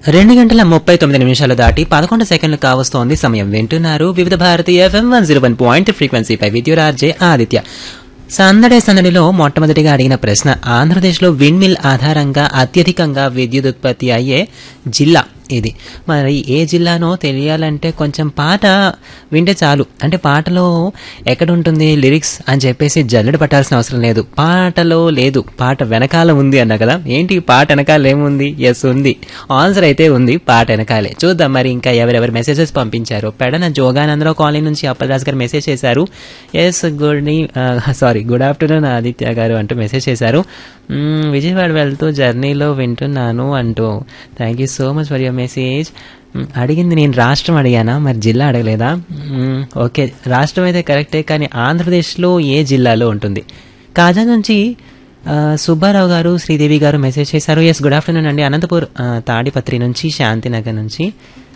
రెండు గంటల ముప్పై తొమ్మిది నిమిషాలు దాటి పదకొండు సెకండ్లు కావస్తోంది సమయం వింటున్నారు Vividh Bharati FM one zero one point ఫ్రీక్వెన్సీపై విద్యురార్జే ఆదిత్య సందడే సందడిలో మొట్టమొదటిగా అడిగిన ప్రశ్న ఆంధ్రప్రదేశ్లో విండ్ మిల్ ఆధారంగా అత్యధికంగా విద్యుత్ ఉత్పత్తి అయ్యే జిల్లా ఇది మరి ఏ జిల్లానో తెలియాలంటే కొంచెం పాట వింటే చాలు అంటే పాటలో ఎక్కడ ఉంటుంది లిరిక్స్ అని చెప్పేసి జల్లెడ పట్టాల్సిన అవసరం లేదు పాటలో లేదు పాట వెనకాల ఉంది అన్న కదా ఏంటి పాట వెనకాల ఏముంది ఎస్ ఉంది ఆన్సర్ అయితే ఉంది పాట వెనకాలే చూద్దాం మరి ఇంకా ఎవరెవరు మెసేజెస్ పంపించారు పెడన జోగానందరావు కాలనీ నుంచి అప్పలరాజు గారు మెసేజ్ చేశారు yes good sorry good afternoon Aditya గారు అంటూ మెసేజ్ చేశారు మ్మ్, విజయవాడ వెళ్తూ జర్నీలో వింటున్నాను అంటూ thank you so much for your message మ్మ్, అడిగింది నేను రాష్ట్రం అడిగానా మరి జిల్లా అడగలేదా మ్మ్, ఓకే రాష్ట్రం అయితే కరెక్టే కానీ ఆంధ్రప్రదేశ్లో ఏ జిల్లాలో ఉంటుంది కాజా నుంచి ఆ, సుబ్బారావు గారు శ్రీదేవి గారు మెసేజ్ చేశారు ఎస్ గుడ్ ఆఫ్టర్నూన్ అండి అనంతపూర్ ఆ, తాడిపత్రి నుంచి శాంతినగర్ నుంచి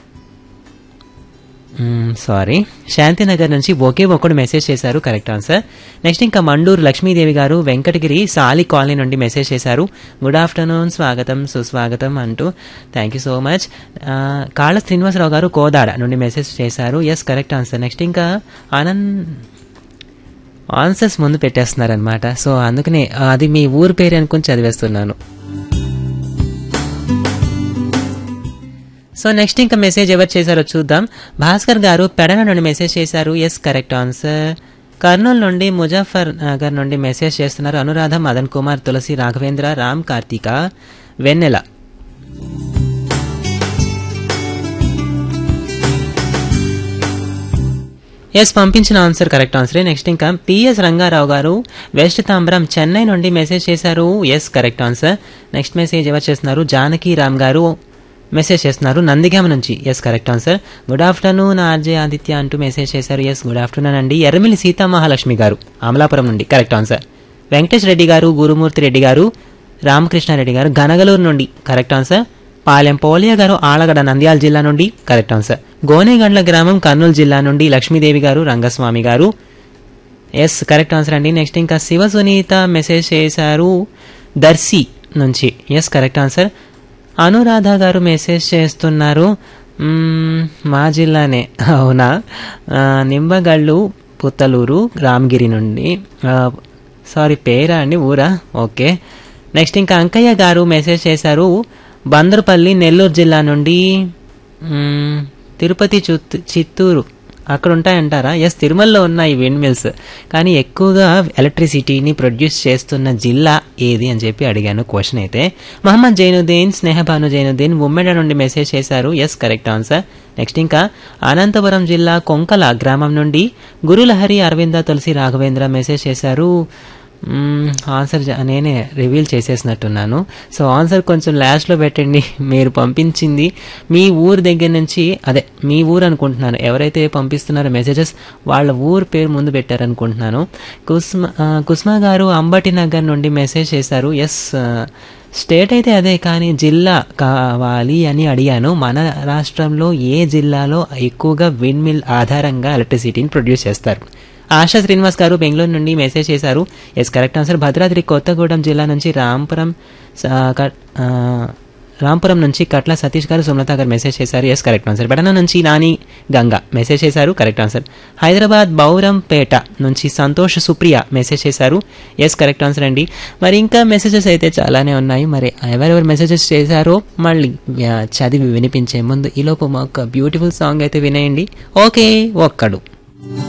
సారీ శాంతినగర్ నుంచి ఒకే ఒక్కడు మెసేజ్ చేశారు కరెక్ట్ ఆన్సర్ నెక్స్ట్ ఇంకా మండూరు లక్ష్మీదేవి గారు వెంకటగిరి సాలి కాలనీ నుండి మెసేజ్ చేశారు గుడ్ ఆఫ్టర్నూన్ స్వాగతం సుస్వాగతం అంటూ థ్యాంక్ యూ సో మచ్ కాళ్ళ శ్రీనివాసరావు గారు కోదాడ నుండి మెసేజ్ చేశారు ఎస్ కరెక్ట్ ఆన్సర్ నెక్స్ట్ ఇంకా ఆనంద్ ఆన్సర్స్ ముందు పెట్టేస్తున్నారనమాట సో అందుకనే అది మీ ఊరు పేరు అనుకుని చదివేస్తున్నాను సో నెక్స్ట్ ఇంకా మెసేజ్ ఎవరు చేశారో చూద్దాం భాస్కర్ గారు పెడన నుండి మెసేజ్ చేశారు ఎస్ కరెక్ట్ ఆన్సర్ కర్నూలు నుండి ముజాఫర్ నగర్ నుండి మెసేజ్ చేస్తున్నారు అనురాధ మదన్ కుమార్ తులసి రాఘవేంద్ర రామ్ కార్తిక వెన్నెల ఎస్ పంపించిన ఆన్సర్ కరెక్ట్ ఆన్సరే నెక్స్ట్ ఇంకా పిఎస్ రంగారావు గారు వెస్ట్ తాంబరం చెన్నై నుండి మెసేజ్ చేశారు yes correct answer next message ఎవరు చేస్తున్నారు జానకి రామ్ గారు మెసేజ్ చేస్తున్నారు నందిగామ నుంచి yes correct answer good afternoon RJ Aditya అంటూ మెసేజ్ చేశారు ఎస్ గుడ్ ఆఫ్టర్నూన్ అండి ఎర్రమిల్లి సీతామహాలక్ష్మి గారు అమలాపురం నుండి కరెక్ట్ ఆన్సర్ వెంకటేష్ రెడ్డి గారు గురుమూర్తి రెడ్డి గారు రామకృష్ణారెడ్డి గారు గనగలూరు నుండి కరెక్ట్ ఆన్సర్ పాలెం పోలియా గారు ఆలగడ నంద్యాల జిల్లా నుండి కరెక్ట్ ఆన్సర్ గోనేగండ్ల గ్రామం కర్నూలు జిల్లా నుండి లక్ష్మీదేవి గారు రంగస్వామి గారు ఎస్ కరెక్ట్ ఆన్సర్ అండి నెక్స్ట్ ఇంకా శివ సునీత మెసేజ్ చేశారు దర్శి నుంచి ఎస్ కరెక్ట్ ఆన్సర్ అనురాధ గారు మెసేజ్ చేస్తున్నారు మ్మ్, మా జిల్లానే అవునా ఆ, నింబగళ్ళు పుత్తలూరు రామగిరి నుండి ఆ, సారీ పేరా అండి ఊరా ఓకే నెక్స్ట్ ఇంకా అంకయ్య గారు మెసేజ్ చేశారు బందరుపల్లి నెల్లూరు జిల్లా నుండి మ్మ్, తిరుపతి చుత్తూ చిత్తూరు అక్కడ ఉంటాయంటారా ఎస్ తిరుమలలో ఉన్నాయి విండ్ మిల్స్ కానీ ఎక్కువగా ఎలక్ట్రిసిటీని ప్రొడ్యూస్ చేస్తున్న జిల్లా ఏది అని చెప్పి అడిగాను క్వశ్చన్ అయితే మహమ్మద్ జైనుద్దీన్ స్నేహబాను జైనుద్దీన్ ఉమ్మెడ నుండి మెసేజ్ చేశారు ఎస్ కరెక్ట్ ఆన్సర్ నెక్స్ట్ ఇంకా అనంతపురం జిల్లా కొంకల గ్రామం నుండి గురులహరి అరవింద తులసి రాఘవేంద్ర మెసేజ్ చేశారు మ్మ్, ఆన్సర్ జ- నేనే రివీల్ చేసేసినట్టున్నాను సో ఆన్సర్ కొంచెం లాస్ట్లో పెట్టండి మీరు పంపించింది మీ ఊరు దగ్గర నుంచి అదే మీ ఊరు అనుకుంటున్నాను ఎవరైతే పంపిస్తున్నారో మెసేజెస్ వాళ్ళ ఊరు పేరు ముందు పెట్టారనుకుంటున్నాను కుస్మ ఆ, కుస్మా గారు అంబటి నగర్ నుండి మెసేజ్ చేశారు ఎస్ స్టేట్ అయితే అదే కానీ జిల్లా కావాలి అని అడిగాను మన రాష్ట్రంలో ఏ జిల్లాలో ఎక్కువగా విండ్ మిల్ ఆధారంగా ఎలక్ట్రిసిటీని ప్రొడ్యూస్ చేస్తారు ఆశా శ్రీనివాస్ గారు బెంగళూరు నుండి మెసేజ్ చేశారు yes correct answer Bhadradri Kothagudem జిల్లా నుంచి రాంపురం స- కట్- ఆ, రాంపురం నుంచి కట్ల సతీష్ గారు సుమలత గారు మెసేజ్ చేశారు ఎస్ కరెక్ట్ ఆన్సర్ బెడన నుంచి నాని గంగా మెసేజ్ చేశారు కరెక్ట్ ఆన్సర్ హైదరాబాద్ బౌరంపేట నుంచి సంతోష్ సుప్రియ మెసేజ్ చేశారు ఎస్ కరెక్ట్ ఆన్సర్ అండి మరి ఇంకా మెసేజెస్ అయితే చాలానే ఉన్నాయి మరి ఎవరెవరు మెసేజెస్ చేశారో మళ్ళీ ఆ, చదివి వినిపించే ముందు ఈలోపు మా ఒక బ్యూటిఫుల్ సాంగ్ అయితే వినేయండి ఓకే ఒక్కడు